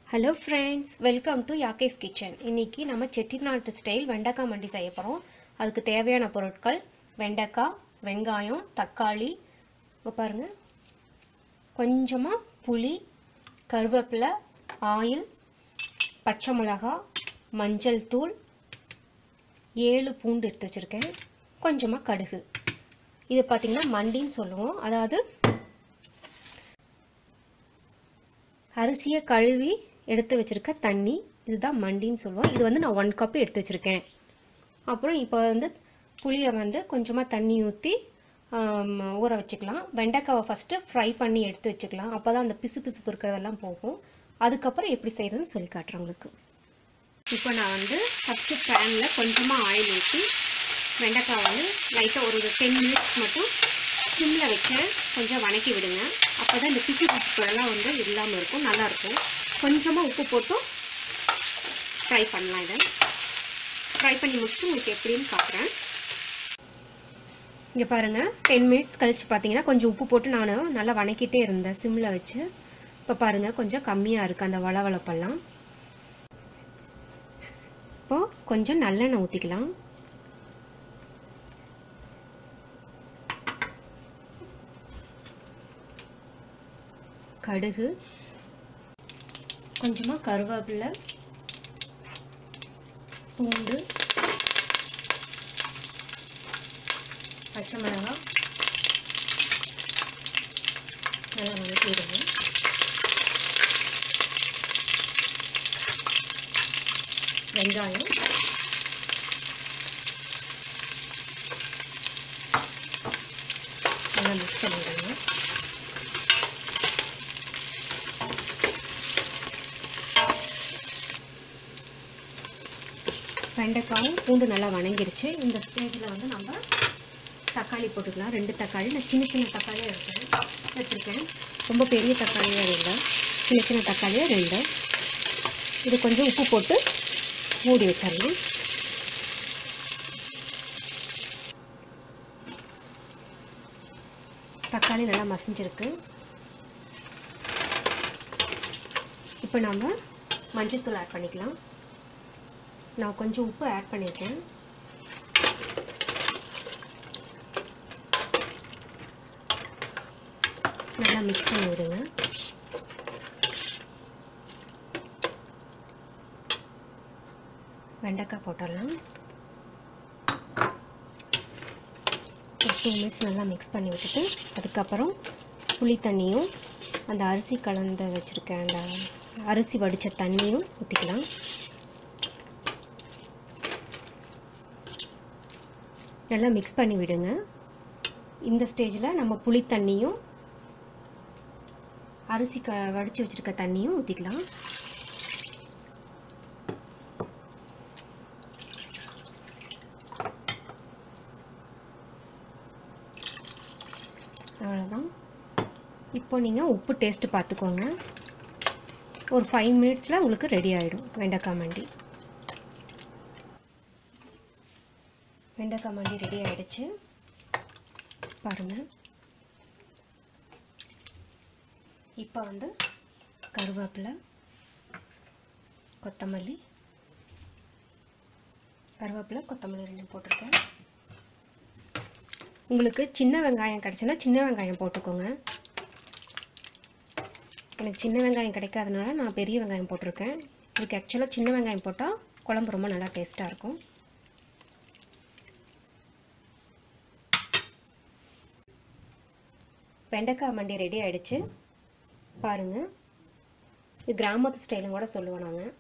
hello friends welcome to Yagesh kitchen இன்னைக்கு நம்ம செட்டிநாட்டு style வெண்டைக்காய் மண்டி செய்ய போகிறோம் அதுக்கு தேவையான பொருட்கள் வெண்டைக்காய் வெங்காயம் தக்காளி இங்கே பாருங்கள் கொஞ்சமாக புளி கருவேப்பிலை ஆயில் பச்சை மிளகா மஞ்சள் தூள் ஏழு பூண்டு எடுத்து வச்சுருக்கேன் கொஞ்சமாக கடுகு இது பார்த்திங்கன்னா மண்டின்னு சொல்லுவோம் அதாவது அரிசியை கழுவி எடுத்து வச்சுருக்க தண்ணி இதுதான் மண்டின்னு சொல்லுவோம் இது வந்து நான் ஒன் கப் எடுத்து வச்சுருக்கேன் அப்புறம் இப்போ வந்து புளியை வந்து கொஞ்சமாக தண்ணி ஊற்றி ஊற வச்சுக்கலாம் வெண்டைக்காவை ஃபஸ்ட்டு ஃப்ரை பண்ணி எடுத்து வச்சுக்கலாம் அப்போ தான் அந்த பிசு பிசுப்பு இருக்கிறதெல்லாம் போகும் அதுக்கப்புறம் எப்படி செய்கிறதுன்னு சொல்லி காட்டுறேன் உங்களுக்கு இப்போ நான் வந்து ஃபஸ்ட்டு பேனில் கொஞ்சமாக ஆயில் ஊற்றி வெண்டைக்காய் வந்து லைட்டாக ஒரு டென் மினிட்ஸ் மட்டும் சிம்மில் வச்சு கொஞ்சம் வணக்கி விடுங்க அப்போ தான் இந்த பிசு பிசுப்புலாம் வந்து இல்லாமல் இருக்கும் நல்லாயிருக்கும் கொஞ்சமாக உப்பு போட்டு ஃப்ரை பண்ணலாம் இதை ஃப்ரை பண்ணி முடிச்சுட்டு உங்களுக்கு எப்படின்னு காட்டுறேன் இங்கே பாருங்கள் டென் மினிட்ஸ் கழித்து பார்த்தீங்கன்னா கொஞ்சம் உப்பு போட்டு நான் நல்லா வணக்கிட்டே இருந்தேன் சிம்மில் வச்சு இப்போ பாருங்கள் கொஞ்சம் கம்மியாக இருக்குது அந்த வளவளப்பெல்லாம் இப்போது கொஞ்சம் நல்லெண்ணெய் ஊற்றிக்கலாம் கடுகு கொஞ்சமாக கருவேப்பிலை பூண்டு பச்சை மிளகாய் நல்லா வதக்கிடுங்க வெங்காயம் நல்லா மிக்ஸ் பண்ணிடுங்க வெண்டைக்காயும் பூண்டு நல்லா வணங்கிடுச்சு இந்த ஸ்டேஜில் வந்து நம்ம தக்காளி போட்டுக்கலாம் ரெண்டு தக்காளி நான் சின்ன சின்ன தக்காளியாக இருக்கேன் எடுத்துருக்கேன் ரொம்ப பெரிய தக்காளியாக இல்லை சின்ன சின்ன தக்காளியாக ரெண்டு இது கொஞ்சம் உப்பு போட்டு மூடி வச்சிடலாம் தக்காளி நல்லா மசிஞ்சிருக்கு இப்போ நம்ம மஞ்சள்தூள் ஆட் பண்ணிக்கலாம் நான் கொஞ்சம் உப்பு ஆட் பண்ணியிருக்கேன் நல்லா மிக்ஸ் பண்ணி விடுங்க வெண்டைக்காய் போட்டுடலாம் ஒரு டூ மினிட்ஸ் நல்லா மிக்ஸ் பண்ணி விட்டுட்டு அதுக்கப்புறம் புளி தண்ணியும் அந்த அரிசி கலந்து வச்சுருக்கேன் அந்த அரிசி வடித்த தண்ணியும் ஊற்றிக்கலாம் நல்லா மிக்ஸ் பண்ணி விடுங்க இந்த ஸ்டேஜில் நம்ம புளி தண்ணியும் அரிசி க வடித்து வச்சுருக்க தண்ணியும் ஊற்றிக்கலாம் அவ்வளோதான் இப்போ நீங்கள் உப்பு டேஸ்ட்டு பார்த்துக்கோங்க ஒரு ஃபைவ் மினிட்ஸில் உங்களுக்கு ரெடி ஆகிடும் வெண்டைக்காய் மண்டி வெண்டைக்காய் மண்டி ரெடி ஆகிடுச்சு பாருங்கள் இப்போ வந்து கருவேப்பிலை கொத்தமல்லி கருவேப்பிலை கொத்தமல்லி ரெண்டும் போட்டிருக்கேன் உங்களுக்கு சின்ன வெங்காயம் கிடச்சுன்னா சின்ன வெங்காயம் போட்டுக்கோங்க எனக்கு சின்ன வெங்காயம் கிடைக்காதனால நான் பெரிய வெங்காயம் போட்டிருக்கேன் இதுக்கு ஆக்சுவலாக சின்ன வெங்காயம் போட்டால் குழம்பு ரொம்ப நல்லா டேஸ்ட்டாக இருக்கும் வெண்டைக்காய் மண்டி ரெடி ஆகிடுச்சு பாருங்கள் இது கிராமத்து ஸ்டைலும் கூட சொல்லுவோம் நாங்கள்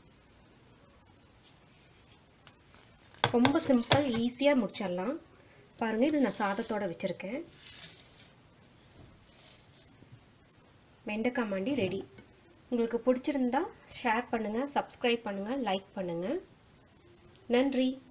ரொம்ப சிம்பிள் ஈஸியாக முடிச்சிடலாம் பாருங்கள் இது நான் சாதத்தோடு வச்சுருக்கேன் வெண்டைக்காய் மண்டி ரெடி உங்களுக்கு பிடிச்சிருந்தா ஷேர் பண்ணுங்கள் சப்ஸ்கிரைப் பண்ணுங்கள் லைக் பண்ணுங்கள் நன்றி